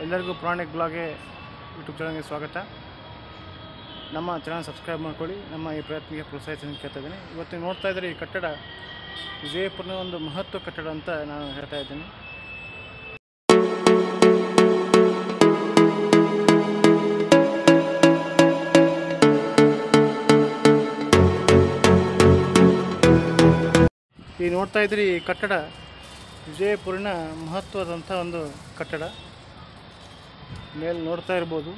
ಎಲ್ಲರಿಗೂ ಪುರಾಣಿಕ್ ಬ್ಲಾಗ್ಗೆ ಯೂಟ್ಯೂಬ್ ಚಾನಲ್ಗೆ ಸ್ವಾಗತ ನಮ್ಮ ಚಾನಲ್ ಸಬ್ಸ್ಕ್ರೈಬ್ ಮಾಡ್ಕೊಳ್ಳಿ ನಮ್ಮ ಈ ಪ್ರಯತ್ನಕ್ಕೆ ಪ್ರೋತ್ಸಾಹಿಸಿ ಕೇಳ್ತಾ ಇದ್ದೀನಿ ಇವತ್ತು ನೀವು ನೋಡ್ತಾ ಇದ್ದೀರಿ ಈ ಕಟ್ಟಡ ವಿಜಯಪುರದ ಒಂದು ಮಹತ್ವ ಕಟ್ಟಡ ಅಂತ ನಾನು ಹೇಳ್ತಾ ಇದ್ದೀನಿ ಈ ನೋಡ್ತಾ ಇದ್ದೀರಿ ಈ ಕಟ್ಟಡ ವಿಜಯಪುರಿನ ಮಹತ್ವದಂಥ ಒಂದು ಕಟ್ಟಡ ಮೇಲೆ ನೋಡ್ತಾ ಇರ್ಬೋದು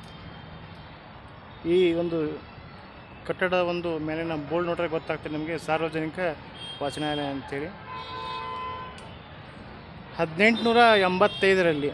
ಈ ಒಂದು ಕಟ್ಟಡ ಒಂದು ಮೇಲಿನ ಬೋರ್ಡ್ ನೋಡ್ರೆ ಗೊತ್ತಾಗ್ತದೆ ನಮಗೆ ಸಾರ್ವಜನಿಕ ವಾಚನಾಲಯ ಅಂತೇಳಿ ಹದಿನೆಂಟುನೂರ ಎಂಬತ್ತೈದರಲ್ಲಿ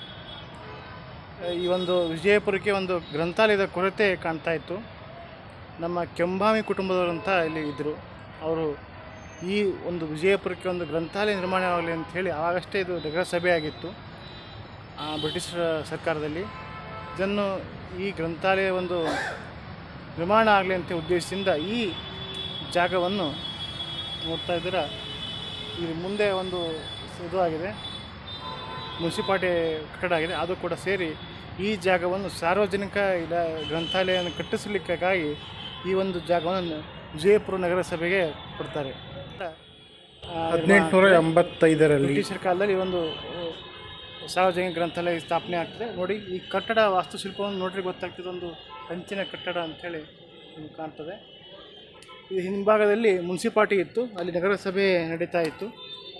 ಈ ಒಂದು ವಿಜಯಪುರಕ್ಕೆ ಒಂದು ಗ್ರಂಥಾಲಯದ ಕೊರತೆ ಕಾಣ್ತಾ ಇತ್ತು ನಮ್ಮ ಕೆಂಬಾಮಿ ಕುಟುಂಬದವರಂತ ಇಲ್ಲಿ ಇದ್ದರು ಅವರು ಈ ಒಂದು ವಿಜಯಪುರಕ್ಕೆ ಒಂದು ಗ್ರಂಥಾಲಯ ನಿರ್ಮಾಣವಾಗಲಿ ಅಂತ ಹೇಳಿ ಆವಾಗಷ್ಟೇ ಇದು ನಗರಸಭೆ ಆಗಿತ್ತು ಆ, ಬ್ರಿಟಿಷ್ ಸರ್ಕಾರದಲ್ಲಿ ಇದನ್ನು ಈ ಗ್ರಂಥಾಲಯ ಒಂದು ನಿರ್ಮಾಣ ಆಗಲಿ ಅಂತ ಉದ್ದೇಶದಿಂದ ಈ ಜಾಗವನ್ನು ನೋಡ್ತಾ ಇದ್ದೀರಾ ಇಲ್ಲಿ ಮುಂದೆ ಒಂದು ಇದು ಆಗಿದೆ ಮುನ್ಸಿಪಾಲ್ಟಿ ಕಟ್ಟಡ ಆಗಿದೆ ಅದು ಕೂಡ ಸೇರಿ ಈ ಜಾಗವನ್ನು ಸಾರ್ವಜನಿಕ ಇಲ್ಲ ಗ್ರಂಥಾಲಯವನ್ನು ಕಟ್ಟಿಸಲಿಕ್ಕಾಗಿ ಈ ಒಂದು ಜಾಗವನ್ನು ವಿಜಯಪುರ ನಗರಸಭೆಗೆ ಕೊಡ್ತಾರೆ ಹದಿನೆಂಟುನೂರ ಎಂಬತ್ತೈದರಲ್ಲಿ ಬ್ರಿಟಿಷರ ಕಾಲದಲ್ಲಿ ಈ ಒಂದು ಅಹ್, ಸಾರ್ವಜನಿಕ ಗ್ರಂಥಾಲಯ ಸ್ಥಾಪನೆ ಆಗ್ತದೆ ನೋಡಿ ಈ ಕಟ್ಟಡ ವಾಸ್ತುಶಿಲ್ಪವನ್ನು ನೋಡ್ರಿ ಗೊತ್ತಾಗ್ತದೆ ಒಂದು ಕಂಚಿನ ಕಟ್ಟಡ ಅಂಥೇಳಿ ನಿಮ್ಗೆ ಕಾಣ್ತದೆ ಈ ಹಿಂಭಾಗದಲ್ಲಿ ಮುನ್ಸಿಪಾಲ್ಟಿ ಇತ್ತು ಅಲ್ಲಿ ನಗರಸಭೆ ನಡೀತಾ ಇತ್ತು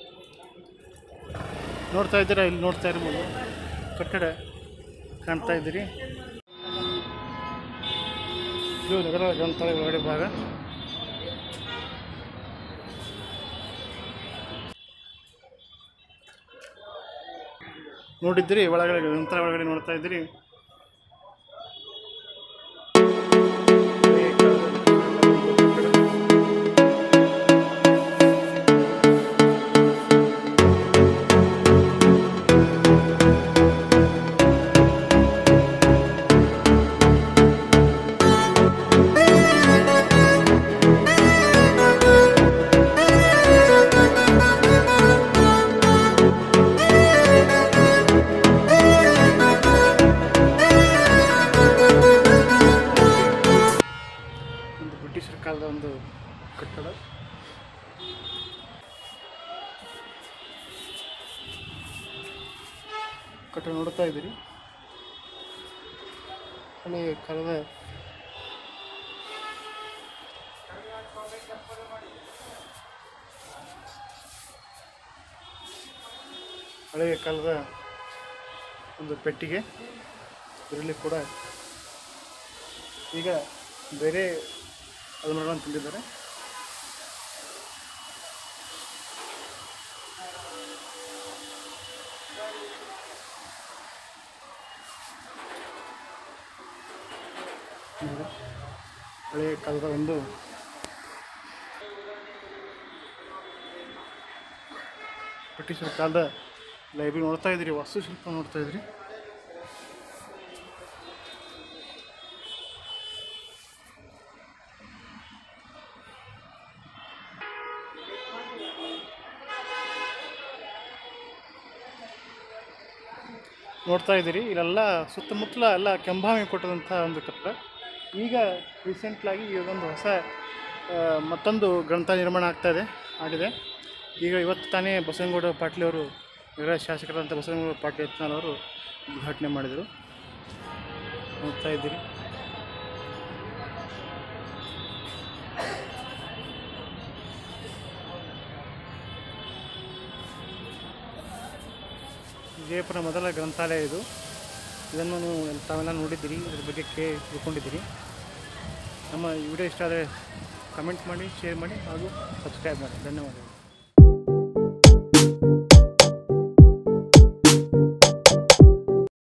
ನೋಡ್ತಾ ಇದ್ದೀರಾ ಇಲ್ಲಿ ನೋಡ್ತಾ ಇರ್ಬೋದು ಕಟ್ಟಡ ಕಾಣ್ತಾ ಇದ್ದೀರಿ ಇದು ನಗರ ಗ್ರಂಥಾಲಯ ಒಳಗಡೆ ಭಾಗ ನೋಡಿದ್ರಿ ಒಳಗಡೆ ಗ್ರಂಥಾಲಯ ಒಳಗಡೆ ನೋಡ್ತಾ ಇದ್ದೀರಿ ಒಂದು ಬ್ರಿಟಿಷರ ಕಾಲದ ಒಂದು ಕಟ್ಟಡ ಕಟ್ಟಡ ನೋಡ್ತಾ ಇದ್ದೀರಿ ಹಳೆಯ ಕಾಲದ ಹಳೆಯ ಕಾಲದ ಒಂದು ಪೆಟ್ಟಿಗೆ ಇದರಲ್ಲಿ ಕೂಡ ಈಗ ಬೇರೆ ಅಲ್ಮರಗಳನ್ನು ತಂದಿದ್ದಾರೆ ನೋಡಿ, ಹಳೆಯ ಕಾಲದ ಒಂದು ಬ್ರಿಟಿಷರ ಕಾಲದ ಲೈಬ್ರರಿ ನೋಡ್ತಾ ಇದ್ದೀರಿ ವಾಸ್ತುಶಿಲ್ಪ ನೋಡ್ತಾ ಇದ್ದೀರಿ ನೋಡ್ತಾ ಇದ್ದೀರಿ ಇಲ್ಲೆಲ್ಲ ಸುತ್ತಮುತ್ತಲ ಎಲ್ಲ ಕೆಂಬಾಮಿ ಕೊಟ್ಟದಂಥ ಒಂದು ಕಟ್ಟಡ ಈಗ ರೀಸೆಂಟ್ಲಾಗಿ ಇದೊಂದು ಹೊಸ ಆ, ಮತ್ತೊಂದು ಗ್ರಂಥ ನಿರ್ಮಾಣ ಆಗ್ತಾ ಇದೆ ಆಗಿದೆ ಈಗ ಇವತ್ತು ತಾನೇ ಬಸವನಗೌಡ ಪಾಟೀಲ್ ಅವರು ನಗರ ಶಾಸಕರಾದಂಥ ಬಸವನಗೌಡ ಪಾಟೀಲ್ ಯತ್ನಾಳ್ ಅವರು ಉದ್ಘಾಟನೆ ಮಾಡಿದರು ನೋಡ್ತಾ ಇದ್ದೀರಿ ವಿಜಯಪುರ ಮೊದಲ ಗ್ರಂಥಾಲಯ ಇದು ಇದನ್ನು ನೀವು ತಾವೆಲ್ಲ ನೋಡಿದ್ದೀರಿ ಇದ್ರ ಬಗ್ಗೆ ಕೇ ತಿಳ್ಕೊಂಡಿದ್ದೀರಿ ನಮ್ಮ ಈ ವಿಡಿಯೋ ಇಷ್ಟ ಆದರೆ ಕಮೆಂಟ್ ಮಾಡಿ ಶೇರ್ ಮಾಡಿ ಹಾಗೂ ಸಬ್ಸ್ಕ್ರೈಬ್ ಮಾಡಿ ಧನ್ಯವಾದಗಳು